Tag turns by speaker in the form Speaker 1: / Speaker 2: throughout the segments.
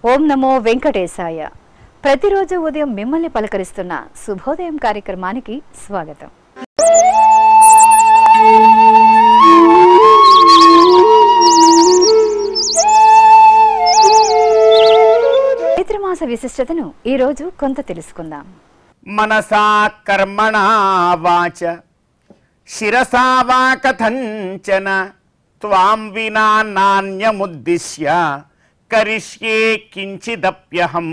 Speaker 1: ఓం నమో వెంకటేశాయ ప్రతిరోజు ఉదయం మిమ్మల్ని పలకరిస్తున్న శుభోదయం కార్యక్రమానికి స్వాగతం చైత్రమాస విశిష్టతను ఈ రోజు కొంత తెలుసుకుందాం
Speaker 2: మనసా కర్మణా వాచ శిరసా వా కథంచన త్వాం వినా నాణ్యముద్దిశ్య కరిష్యే కించిదప్యహం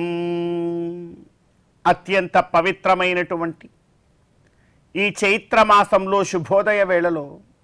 Speaker 2: అత్యంత పవిత్రమైనటువంటి ఈ చైత్రమాసంలో శుభోదయ వేళలో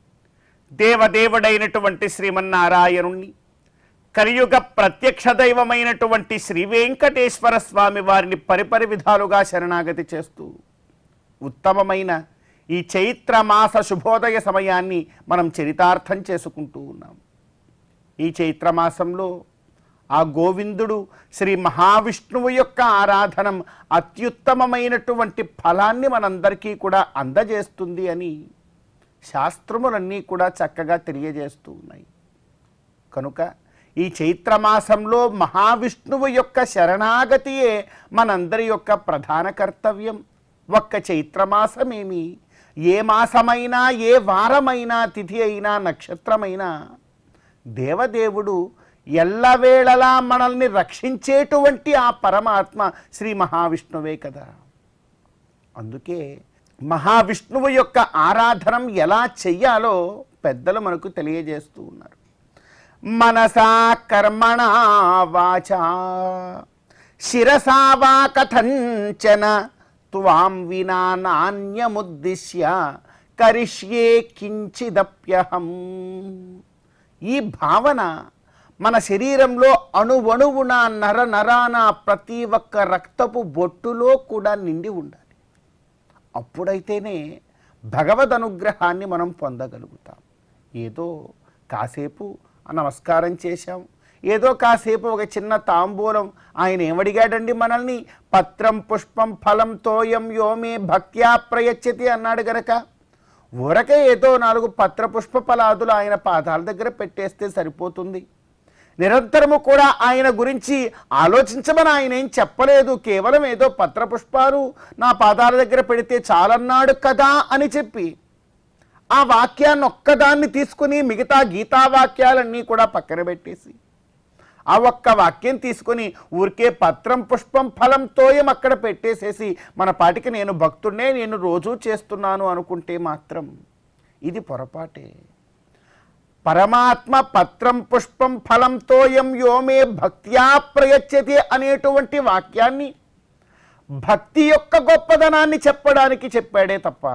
Speaker 2: దేవదేవుడైనటువంటి శ్రీమన్నారాయణుణ్ణి కలియుగ ప్రత్యక్ష దైవమైనటువంటి శ్రీ వెంకటేశ్వర స్వామి వారిని పరిపరి విధాలుగా శరణాగతి చేస్తూ ఉత్తమమైన ఈ చైత్రమాస శుభోదయ సమయాన్ని మనం చరితార్థం చేసుకుంటూ ఉన్నాం ఈ చైత్రమాసంలో ఆ గోవిందుడు శ్రీ మహావిష్ణువు యొక్క ఆరాధనం అత్యుత్తమమైనటువంటి ఫలాన్ని మనందరికీ కూడా అందజేస్తుంది అని శాస్త్రములన్నీ కూడా చక్కగా తెలియజేస్తూ ఉన్నాయి కనుక ఈ చైత్రమాసంలో మహావిష్ణువు యొక్క శరణాగతియే మనందరి యొక్క ప్రధాన కర్తవ్యం ఒక్క చైత్రమాసమేమి ఏ మాసమైనా ఏ వారమైనా తిథి అయినా నక్షత్రమైనా దేవదేవుడు ఎల్లవేళలా మనల్ని రక్షించేటువంటి ఆ పరమాత్మ శ్రీ మహావిష్ణువే కదా అందుకే మహావిష్ణువు యొక్క ఆరాధనం ఎలా చెయ్యాలో పెద్దలు మనకు తెలియజేస్తూ ఉన్నారు మనసా కర్మణ వాచా శిరసా వా కథంచన త్వాం వినా నాణ్యముద్దిశ్య కరిష్యే కించిదప్యహం ఈ భావన మన శరీరంలో అణువణువున నర నరాన ప్రతి ఒక్క రక్తపు బొట్టులో కూడా నిండి ఉండాలి అప్పుడైతేనే భగవద్ అనుగ్రహాన్ని మనం పొందగలుగుతాం ఏదో కాసేపు నమస్కారం చేశాం ఏదో కాసేపు ఒక చిన్న తాంబూలం ఆయన ఏమడిగాడండి మనల్ని పత్రం పుష్పం ఫలం తోయం యోమే భక్త్యా ప్రయచ్చతి అన్నాడు గనక ఊరకే ఏదో నాలుగు పత్ర పుష్ప ఫలాదులు ఆయన పాదాల దగ్గర పెట్టేస్తే సరిపోతుంది నిరంతరము కూడా ఆయన గురించి ఆలోచించమని ఆయన ఏం చెప్పలేదు కేవలం ఏదో పత్రపుష్పాలు నా పాదాల దగ్గర పెడితే చాలన్నాడు కదా అని చెప్పి ఆ వాక్యాన్ని ఒక్కదాన్ని తీసుకుని మిగతా గీతా వాక్యాలన్నీ కూడా పక్కన పెట్టేసి ఆ ఒక్క వాక్యం తీసుకొని ఊరికే పత్రం పుష్పం ఫలం తోయం అక్కడ పెట్టేసేసి మన పాటికి నేను భక్తుడినే నేను రోజూ చేస్తున్నాను అనుకుంటే మాత్రం ఇది పొరపాటే పరమాత్మ పత్రం పుష్పం ఫలం తోయం యోమే భక్త్యా ప్రయచ్చతి అనేటువంటి వాక్యాన్ని భక్తి యొక్క గొప్పదనాన్ని చెప్పడానికి చెప్పాడే తప్ప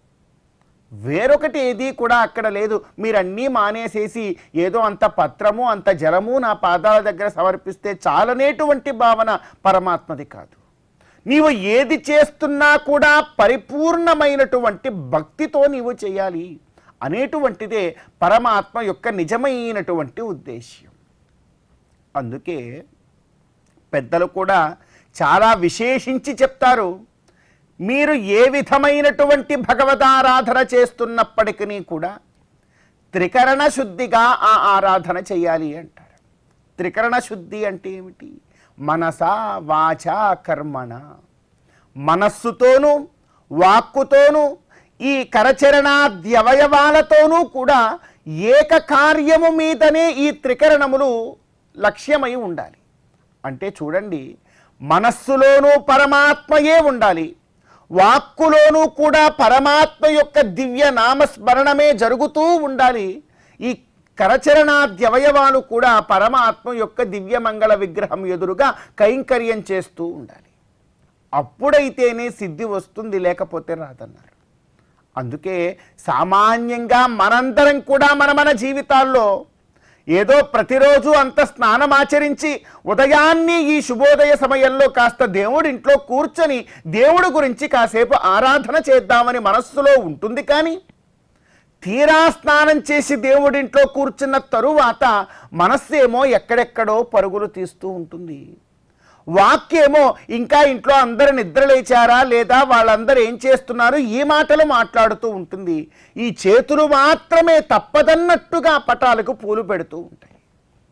Speaker 2: వేరొకటి ఏది కూడా అక్కడ లేదు మీరన్నీ మానేసేసి ఏదో అంత పత్రము అంత జలము నా పాదాల దగ్గర సమర్పిస్తే చాలనేటువంటి భావన పరమాత్మది కాదు నీవు ఏది చేస్తున్నా కూడా పరిపూర్ణమైనటువంటి భక్తితో నీవు చేయాలి అనేటువంటిదే పరమాత్మ యొక్క నిజమైనటువంటి ఉద్దేశ్యం అందుకే పెద్దలు కూడా చాలా విశేషించి చెప్తారు మీరు ఏ విధమైనటువంటి భగవదారాధన చేస్తున్నప్పటికీ కూడా త్రికరణ శుద్ధిగా ఆ ఆరాధన చేయాలి అంటారు త్రికరణ శుద్ధి అంటే ఏమిటి మనసా వాచ కర్మణ మనస్సుతోనూ వాక్కుతోనూ ఈ కరచరణాద్యవయవాలతోనూ కూడా ఏక కార్యము మీదనే ఈ త్రికరణములు లక్ష్యమై ఉండాలి అంటే చూడండి మనస్సులోనూ పరమాత్మయే ఉండాలి వాక్కులోనూ కూడా పరమాత్మ యొక్క దివ్య నామస్మరణమే జరుగుతూ ఉండాలి ఈ కరచరణాద్యవయవాలు కూడా పరమాత్మ యొక్క దివ్యమంగళ విగ్రహం ఎదురుగా కైంకర్యం చేస్తూ ఉండాలి అప్పుడైతేనే సిద్ధి వస్తుంది లేకపోతే రాదన్నారు అందుకే సామాన్యంగా మనందరం కూడా మన మన జీవితాల్లో ఏదో ప్రతిరోజు అంత స్నానమాచరించి ఉదయాన్నే ఈ శుభోదయ సమయంలో కాస్త దేవుడి ఇంట్లో కూర్చొని దేవుడి గురించి కాసేపు ఆరాధన చేద్దామని మనస్సులో ఉంటుంది కానీ తీరా స్నానం చేసి దేవుడింట్లో కూర్చున్న తరువాత మనస్సేమో ఎక్కడెక్కడో పరుగులు తీస్తూ ఉంటుంది వాక్యేమో ఇంకా ఇంట్లో అందరు నిద్ర లేచారా లేదా వాళ్ళందరూ ఏం చేస్తున్నారు ఈ మాటలు మాట్లాడుతూ ఉంటుంది ఈ చేతులు మాత్రమే తప్పదన్నట్టుగా పటాలకు పూలు పెడుతూ ఉంటాయి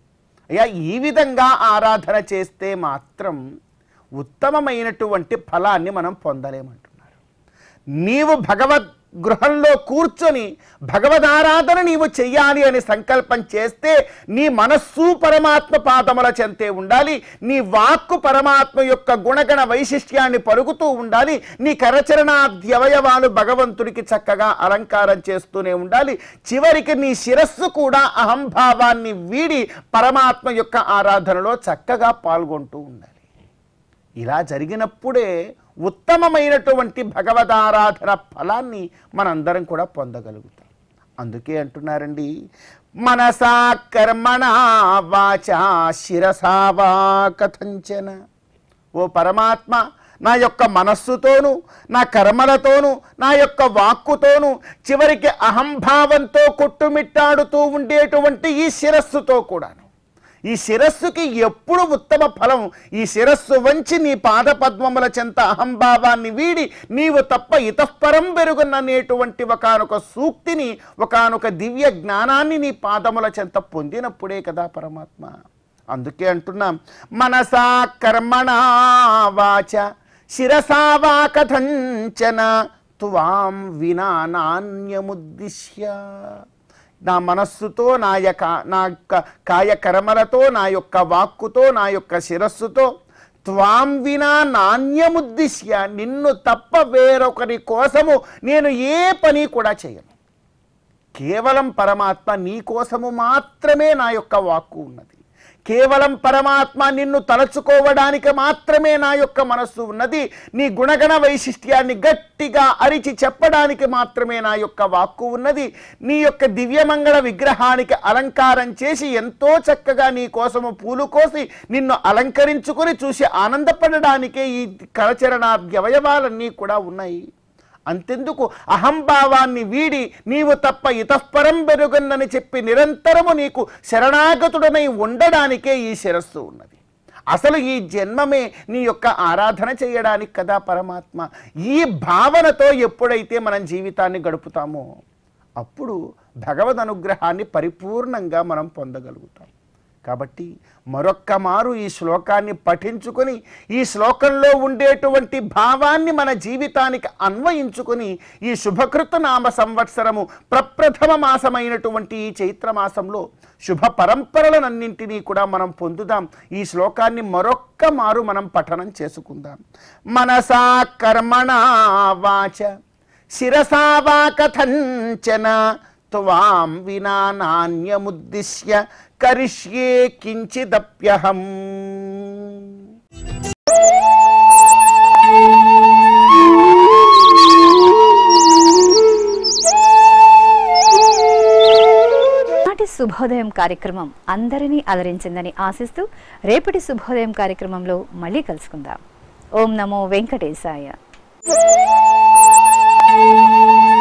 Speaker 2: అయ్యా ఈ విధంగా ఆరాధన చేస్తే మాత్రం ఉత్తమమైనటువంటి ఫలాన్ని మనం పొందలేమంటున్నారు నీవు భగవద్ గృహంలో కూర్చొని భగవదారాధన నీవు చెయ్యాలి అని సంకల్పం చేస్తే నీ మనస్సు పరమాత్మ పాదముల చెంతే ఉండాలి నీ వాక్కు పరమాత్మ యొక్క గుణగణ వైశిష్ట్యాన్ని పలుకుతూ ఉండాలి నీ కరచరణాద్యవయవాలు భగవంతుడికి చక్కగా అలంకారం చేస్తూనే ఉండాలి చివరికి నీ శిరస్సు కూడా అహంభావాన్ని వీడి పరమాత్మ యొక్క ఆరాధనలో చక్కగా పాల్గొంటూ ఉండాలి ఇలా జరిగినప్పుడే ఉత్తమమైనటువంటి భగవదారాధన ఫలాన్ని మనందరం కూడా పొందగలుగుతాం అందుకే అంటున్నారండి మనసా కర్మణ వాచా శిరసా వా కథంచన ఓ పరమాత్మ నా యొక్క మనస్సుతోనూ నా కర్మలతోనూ నా యొక్క వాక్కుతోనూ చివరికి అహంభావంతో కొట్టుమిట్టాడుతూ ఉండేటువంటి ఈ శిరస్సుతో కూడాను ఈ శిరస్సుకి ఎప్పుడు ఉత్తమ ఫలం ఈ శిరస్సు వంచి నీ పాద పద్మముల చెంత అహంభావాన్ని వీడి నీవు తప్ప ఇతఃపరం పెరుగుననేటువంటి ఒకనొక సూక్తిని ఒకనొక దివ్య జ్ఞానాన్ని నీ పాదముల చెంత పొందినప్పుడే కదా పరమాత్మ అందుకే అంటున్నాం మనసా కర్మణ వాచ శిరసా వా కథంచన త్వాం వినా నాణ్యముద్దిశ్య నా మనస్సుతో నా యొక్క నా యొక్క కాయకర్మలతో నా యొక్క వాక్కుతో నా యొక్క శిరస్సుతో త్వాం వినా నాణ్యముద్దిశ్య నిన్ను తప్ప వేరొకరి కోసము నేను ఏ పని కూడా చేయను కేవలం పరమాత్మ నీ కోసము మాత్రమే నా యొక్క వాక్కు ఉన్నది కేవలం పరమాత్మ నిన్ను తలచుకోవడానికి మాత్రమే నా యొక్క మనస్సు ఉన్నది నీ గుణగణ వైశిష్ట్యాన్ని గట్టిగా అరిచి చెప్పడానికి మాత్రమే నా యొక్క వాక్కు ఉన్నది నీ యొక్క దివ్యమంగళ విగ్రహానికి అలంకారం చేసి ఎంతో చక్కగా నీ కోసము పూలు కోసి నిన్ను అలంకరించుకొని చూసి ఆనందపడడానికే ఈ కరచరణ వ్యవయవాలన్నీ కూడా ఉన్నాయి అంతెందుకు అహంభావాన్ని వీడి నీవు తప్ప ఇతఃపరం పెరుగున్నని చెప్పి నిరంతరము నీకు శరణాగతుడనై ఉండడానికే ఈ శిరస్సు ఉన్నది అసలు ఈ జన్మమే నీ యొక్క ఆరాధన చేయడానికి కదా పరమాత్మ ఈ భావనతో ఎప్పుడైతే మనం జీవితాన్ని గడుపుతామో అప్పుడు భగవద్ అనుగ్రహాన్ని పరిపూర్ణంగా మనం పొందగలుగుతాం కాబట్టి మరొక్క మారు ఈ శ్లోకాన్ని పఠించుకొని ఈ శ్లోకంలో ఉండేటువంటి భావాన్ని మన జీవితానికి అన్వయించుకొని ఈ శుభకృత నామ సంవత్సరము ప్రప్రథమ మాసమైనటువంటి ఈ చైత్ర మాసంలో శుభ పరంపరలనన్నింటినీ కూడా మనం పొందుదాం ఈ శ్లోకాన్ని మరొక్క మారు మనం పఠనం చేసుకుందాం మనసా కర్మణ వాచ శిరసా వా కథంచన త్వాం వినా నాణ్యముద్దిశ్య కరిష్యే కించిదప్యహం
Speaker 1: నాటి శుభోదయం కార్యక్రమం అందరినీ అలరించిందని ఆశిస్తూ రేపటి శుభోదయం కార్యక్రమంలో మళ్ళీ కలుసుకుందాం ఓం నమో వెంకటేశాయ